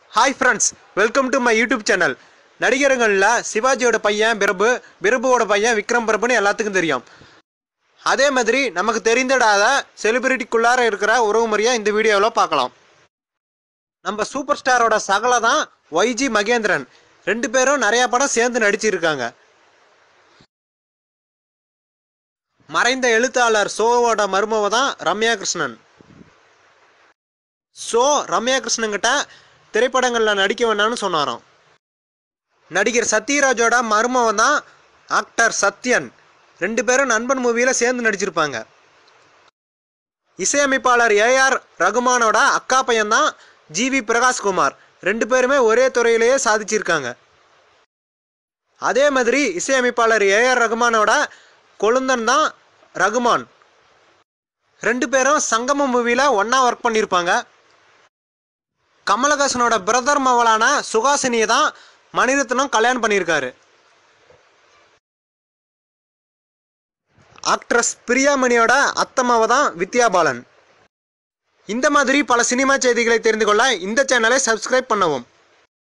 hi friends welcome to my YouTube channel நடிகர்களில் சிவாஜியோட பையன் பிரபு பிரபுவோட பையன் விக்ரம் பிரபுன்னு எல்லாத்துக்கும் தெரியும் அதே மாதிரி நமக்கு தெரிந்திடாத செலிபிரிட்டிக்குள்ளார இருக்கிற உறவு முறையை இந்த வீடியோவில் பார்க்கலாம் நம்ம சூப்பர் ஸ்டாரோட சகல தான் ஒய்ஜி மகேந்திரன் ரெண்டு பேரும் நிறைய படம் சேர்ந்து நடிச்சிருக்காங்க மறைந்த எழுத்தாளர் சோவோட மருமவ தான் ரம்யா கிருஷ்ணன் ஸோ ரம்யா கிருஷ்ணன் கிட்ட திரைப்படங்களில் நடிக்க வேண்டாம்னு சொன்னாராம் நடிகர் சத்யராஜோட மருமவன் தான் ஆக்டர் சத்யன் ரெண்டு பேரும் நண்பன் மூவியில் சேர்ந்து நடிச்சிருப்பாங்க இசையமைப்பாளர் ஏஆர் ரகுமானோட அக்கா பையன் தான் ஜிவி பிரகாஷ்குமார் ரெண்டு பேருமே ஒரே துறையிலேயே சாதிச்சிருக்காங்க அதே மாதிரி இசையமைப்பாளர் ஏஆர் ரகுமானோட கொழுந்தன் தான் ரகுமான் ரெண்டு பேரும் சங்கமம் மூவியில் ஒன்றா ஒர்க் பண்ணியிருப்பாங்க கமலஹாசனோட பிரதர் மவளான சுகாசினியை தான் மணிரத்னம் கல்யாணம் பண்ணியிருக்காரு ஆக்ட்ரஸ் பிரியாமணியோட அத்தம்மாவை தான் வித்யா பாலன் இந்த மாதிரி பல சினிமா செய்திகளை தெரிந்து கொள்ள இந்த சேனலை சப்ஸ்கிரைப் பண்ணவும்